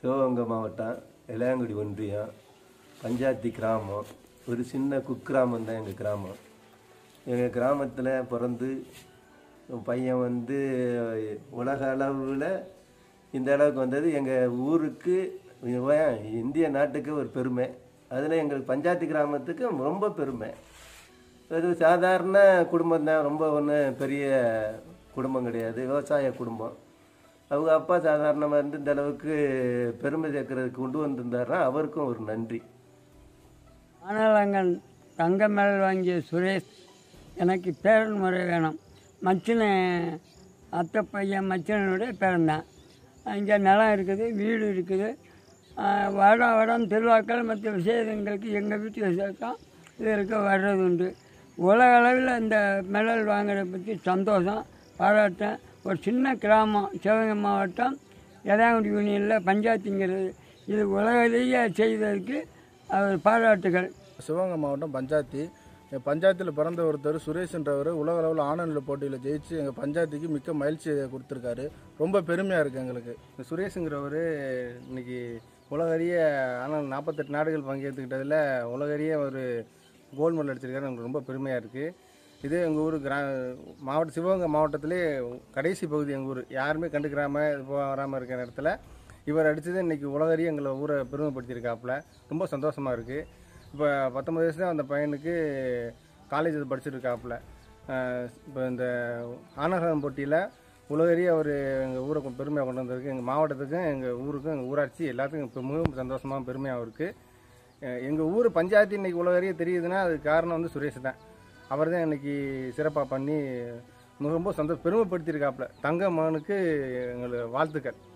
சிவகங்கை மாவட்டம் இளையாங்குடி ஒன்றியம் பஞ்சாயத்தி கிராமம் ஒரு சின்ன குக்கிராமம் தான் எங்கள் கிராமம் எங்கள் கிராமத்தில் பிறந்து என் பையன் வந்து உலக அளவில் இந்த அளவுக்கு வந்தது எங்கள் ஊருக்கு இவன் இந்திய நாட்டுக்கு ஒரு பெருமை அதில் எங்களுக்கு பஞ்சாயத்து கிராமத்துக்கு ரொம்ப பெருமை அது சாதாரண குடும்பம் தான் ரொம்ப ஒன்றும் பெரிய குடும்பம் கிடையாது விவசாய குடும்பம் அவங்க அப்பா சாதாரணமாக இருந்து இந்த அளவுக்கு பெருமை சேர்க்கறதுக்கு கொண்டு வந்திருந்தாருன்னா அவருக்கும் ஒரு நன்றி ஆனலங்கன் தங்க மெடல் வாங்கிய சுரேஷ் எனக்கு பேரன் முறை வேணும் மச்சின அத்தை பையன் மச்சினனுடைய பேரன்தான் இங்கே நிலம் இருக்குது வீடு இருக்குது ஆஹ் வருடம் வருடம் திருவிழாக்கள் மற்ற விசேஷங்களுக்கு எங்கள் வீட்டு விசேஷம் இதற்கு வர்றது உண்டு உலக அளவில் இந்த மெடல் வாங்குறத பற்றி சந்தோஷம் பாராட்டேன் ஒரு சின்ன கிராமம் சிவகங்கை மாவட்டம் எதாங்குடி யூனியனில் பஞ்சாயத்துங்கிறது இது உலகிலேயே செய்ததற்கு அவர் பாராட்டுகள் சிவகங்கை மாவட்டம் பஞ்சாயத்தி எங்கள் பஞ்சாயத்தில் பிறந்த ஒருத்தர் சுரேஷ்ன்றவர் உலக அளவில் ஆனந்த போட்டியில் ஜெயிச்சு எங்கள் பஞ்சாயத்துக்கு மிக்க மகிழ்ச்சியை கொடுத்துருக்காரு ரொம்ப பெருமையாக இருக்குது எங்களுக்கு இந்த சுரேஷுங்கிறவர் இன்னைக்கு உலகறிய ஆனால் நாற்பத்தெட்டு நாடுகள் பங்கேற்றுக்கிட்டதில் உலகறிய ஒரு கோல்டு மெடல் அடிச்சிருக்காரு எனக்கு ரொம்ப பெருமையாக இருக்குது இது எங்கள் ஊர் கிரா மாவட்ட சிவகங்கை மாவட்டத்திலே கடைசி பகுதி எங்கள் ஊர் யாருமே கண்டுக்கிறாம இது போ- வராமல் இருக்கிற இடத்துல இவர் அடித்தது இன்னைக்கு உலகறிய எங்களை ஊரை பெருமைப்படுத்தியிருக்காப்புல ரொம்ப சந்தோஷமாக இருக்குது இப்போ பத்தொம்பது வயசு தான் அந்த பையனுக்கு காலேஜ் படிச்சுட்டு இருக்காப்புல இப்போ இந்த ஆனகரம் போட்டியில் உலகறிய அவர் எங்கள் ஊரை கொ- பெருமையாக கொண்டு வந்திருக்கு எங்கள் மாவட்டத்துக்கும் எங்கள் ஊருக்கும் எங்கள் ஊராட்சி எல்லாத்துக்கும் இப்போ மிகவும் சந்தோஷமாக பெருமையாக இருக்குது எங்கள் ஊர் பஞ்சாயத்து இன்னைக்கு உலகறிய தெரியுதுன்னா அதுக்கு காரணம் வந்து சுரேஷ் தான் அவர் தான் இன்னைக்கு சிறப்பாக பண்ணி மிக ரொம்ப சந்தோஷம் பெருமைப்படுத்தியிருக்காப்புல தங்க மகனுக்கு எங்களுக்கு வாழ்த்துக்கள்